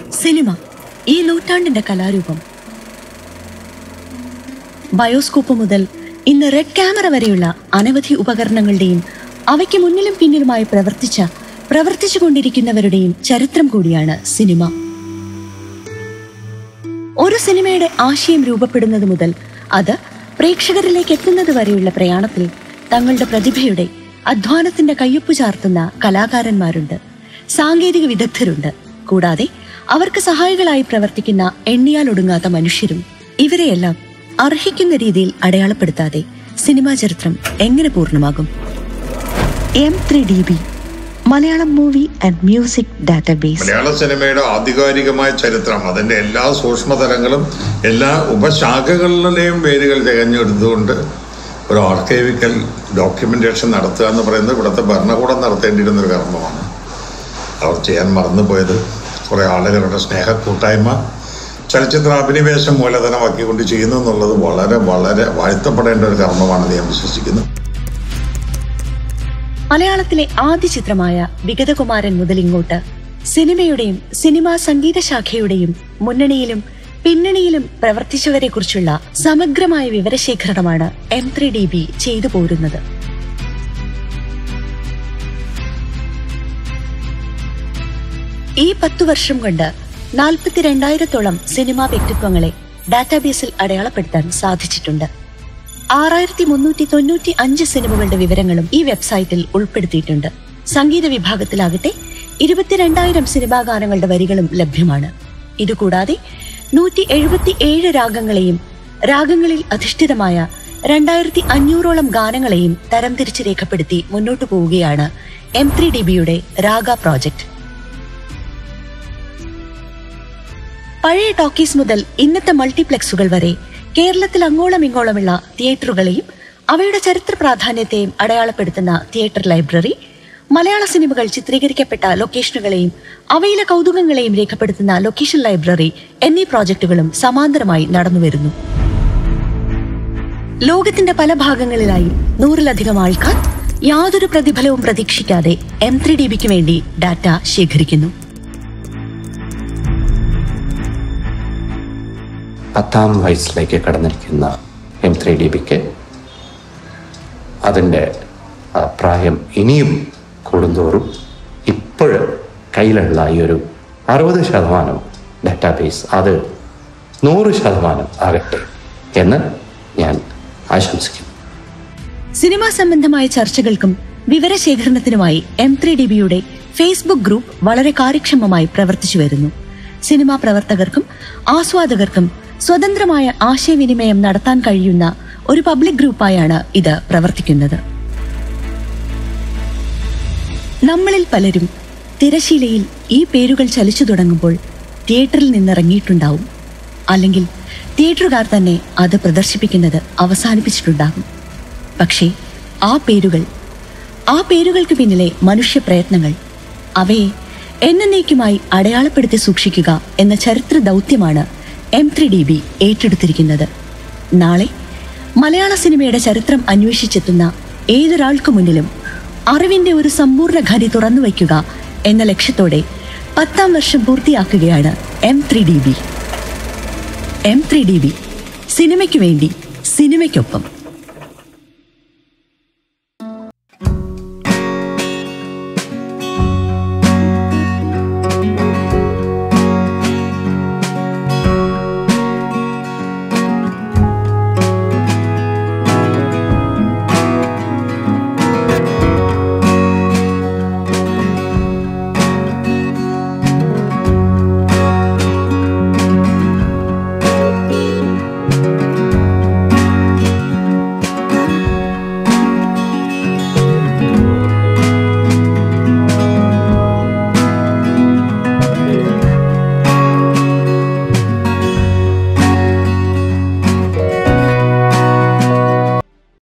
cinema ഈ നൂറ്റാണ്ടിന്റെ കലാരൂപം ബയോസ്കോപ്പ് മുതൽ ഇന്ന് റെഡ് ക്യാമറ വരെയുള്ള അനവധി ഉപകരണങ്ങളുടെയും അവയ്ക്ക് മുന്നിലും പിന്നിലുമായി പ്രവർത്തിച്ച പ്രവർത്തിച്ചു കൊണ്ടിരിക്കുന്നവരുടെയും ചരിത്രം കൂടിയാണ് സിനിമ ഒരു സിനിമയുടെ ആശയം രൂപപ്പെടുന്നത് മുതൽ അത് പ്രേക്ഷകരിലേക്ക് എത്തുന്നത് വരെയുള്ള പ്രയാണത്തിൽ തങ്ങളുടെ പ്രതിഭയുടെ അധ്വാനത്തിന്റെ കയ്യൊപ്പ് ചാർത്തുന്ന കലാകാരന്മാരുണ്ട് സാങ്കേതിക വിദഗ്ധരുണ്ട് കൂടാതെ അവർക്ക് സഹായികളായി പ്രവർത്തിക്കുന്ന എണ്ണിയാൽ ഒടുങ്ങാത്ത മനുഷ്യരും ഇവരെയെല്ലാം അർഹിക്കുന്ന രീതിയിൽ അടയാളപ്പെടുത്താതെ സിനിമാ ചരിത്രം എങ്ങനെ പൂർണ്ണമാകും M three D B Malayalam movie and music database മലയാള സിനിമയുടെ ആധികാരികമായ ചരിത്രം അതിൻ്റെ എല്ലാ സൂക്ഷ്മതലങ്ങളും എല്ലാ ഉപശാഖകളിലെയും പേരുകൾ തികഞ്ഞെടുത്തുകൊണ്ട് ഒരു ആർക്കൈവിക്കൽ ഡോക്യുമെന്റേഷൻ നടത്തുക എന്ന് പറയുന്നത് ഇവിടുത്തെ ഭരണകൂടം നടത്തേണ്ടിയിരുന്ന ഒരു കർമ്മമാണ് അവർ ചെയ്യാൻ മറന്നുപോയത് കുറേ ആളുകളുടെ സ്നേഹ കൂട്ടായ്മ ചലച്ചിത്ര അഭിനിവേശം മൂലധനമാക്കിക്കൊണ്ട് ചെയ്യുന്നു എന്നുള്ളത് വളരെ വളരെ വാഴ്ത്തപ്പെടേണ്ട ഒരു കർമ്മമാണെന്ന് ഞാൻ വിശ്വസിക്കുന്നു മലയാളത്തിലെ ആദ്യ ചിത്രമായ വിഗതകുമാരൻ മുതൽ ഇങ്ങോട്ട് സിനിമയുടെയും സിനിമാ സംഗീത ശാഖയുടെയും മുന്നണിയിലും പിന്നണിയിലും പ്രവർത്തിച്ചവരെ കുറിച്ചുള്ള സമഗ്രമായ വിവരശേഖരണമാണ് എം ത്രീ ഡി ബി ചെയ്തു പോരുന്നത് ഈ പത്തു വർഷം കൊണ്ട് നാൽപ്പത്തിരണ്ടായിരത്തോളം സിനിമാ വ്യക്തിത്വങ്ങളെ ഡാറ്റാബേസിൽ അടയാളപ്പെടുത്താൻ സാധിച്ചിട്ടുണ്ട് ആറായിരത്തി മുന്നൂറ്റി തൊണ്ണൂറ്റി അഞ്ച് സിനിമകളുടെ വിവരങ്ങളും ഈ വെബ്സൈറ്റിൽ ഉൾപ്പെടുത്തിയിട്ടുണ്ട് സംഗീത വിഭാഗത്തിലാകട്ടെ ഇരുപത്തിരണ്ടായിരം സിനിമാ ഗാനങ്ങളുടെ വരികളും ലഭ്യമാണ് ഇതുകൂടാതെ നൂറ്റി എഴുപത്തി ഏഴ് രാഗങ്ങളെയും രാഗങ്ങളിൽ അധിഷ്ഠിതമായ രണ്ടായിരത്തി അഞ്ഞൂറോളം ഗാനങ്ങളെയും തരംതിരിച്ച് രേഖപ്പെടുത്തി മുന്നോട്ടു പോവുകയാണ് എം ത്രീ ഡി ബിയുടെ രാഗ പ്രോജക്ട് പഴയ ടോക്കീസ് മുതൽ ഇന്നത്തെ മൾട്ടിപ്ലക്സുകൾ വരെ കേരളത്തിൽ അങ്ങോളം ഇങ്ങോളമുള്ള തിയേറ്ററുകളെയും അവയുടെ ചരിത്ര പ്രാധാന്യത്തെയും അടയാളപ്പെടുത്തുന്ന തിയേറ്റർ ലൈബ്രറി മലയാള സിനിമകൾ ചിത്രീകരിക്കപ്പെട്ട ലൊക്കേഷനുകളെയും അവയിലെ കൗതുകങ്ങളെയും രേഖപ്പെടുത്തുന്ന ലൊക്കേഷൻ ലൈബ്രറി എന്നീ പ്രോജക്റ്റുകളും സമാന്തരമായി നടന്നുവരുന്നു ലോകത്തിന്റെ പല ഭാഗങ്ങളിലായി നൂറിലധികം ആൾക്കാർ യാതൊരു പ്രതിഫലവും പ്രതീക്ഷിക്കാതെ എം ത്രീ ഡി ബിക്ക് വേണ്ടി ഡാറ്റ ശേഖരിക്കുന്നു പത്താം വയസ്സിലേക്ക് കടന്നിരിക്കുന്ന എം ത്രീ ഡി ബിക്ക് അതിൻ്റെ ആ, പ്രായം ഇനിയും കൂടുന്തോറും ഇപ്പോഴ് കയ്യിലുള്ള ഈ ഒരു അറുപത് ശതമാനം ഡാറ്റാബേസ് അത് നൂറ് ശതമാനം ആകട്ടെ എന്ന് ഞാൻ ആശംസിക്കുന്നു സിനിമാ സംബന്ധമായ ചർച്ചകൾക്കും വിവരശേഖരണത്തിനുമായി എം ത്രീ ഡി ബിയുടെ ഫേസ്ബുക്ക് ഗ്രൂപ്പ് വളരെ കാര്യക്ഷമമായി പ്രവർത്തിച്ചു വരുന്നു സിനിമാ പ്രവർത്തകർക്കും ആസ്വാദകർക്കും സ്വതന്ത്രമായ ആശയവിനിമയം നടത്താൻ കഴിയുന്ന ഒരു പബ്ലിക് ഗ്രൂപ്പായാണ് ഇത് പ്രവർത്തിക്കുന്നത് നമ്മളിൽ പലരും തിരശീലയിൽ ഈ പേരുകൾ ചലിച്ചു തുടങ്ങുമ്പോൾ തിയേറ്ററിൽ നിന്നിറങ്ങിയിട്ടുണ്ടാവും അല്ലെങ്കിൽ തിയേറ്ററുകാർ തന്നെ അത് പ്രദർശിപ്പിക്കുന്നത് അവസാനിപ്പിച്ചിട്ടുണ്ടാകും പക്ഷേ ആ പേരുകൾ ആ പേരുകൾക്ക് പിന്നിലെ മനുഷ്യ പ്രയത്നങ്ങൾ അവയെ എന്നേക്കുമായി അടയാളപ്പെടുത്തി സൂക്ഷിക്കുക എന്ന ചരിത്ര ദൗത്യമാണ് എം ത്രീ ഡി ബി ഏറ്റെടുത്തിരിക്കുന്നത് നാളെ മലയാള സിനിമയുടെ ചരിത്രം അന്വേഷിച്ചെത്തുന്ന ഏതൊരാൾക്കു മുന്നിലും അറിവിന്റെ ഒരു സമ്പൂർണ്ണ ഖനി തുറന്നു വയ്ക്കുക എന്ന ലക്ഷ്യത്തോടെ പത്താം വർഷം പൂർത്തിയാക്കുകയാണ് M three D B M three D B സിനിമയ്ക്ക് വേണ്ടി സിനിമയ്ക്കൊപ്പം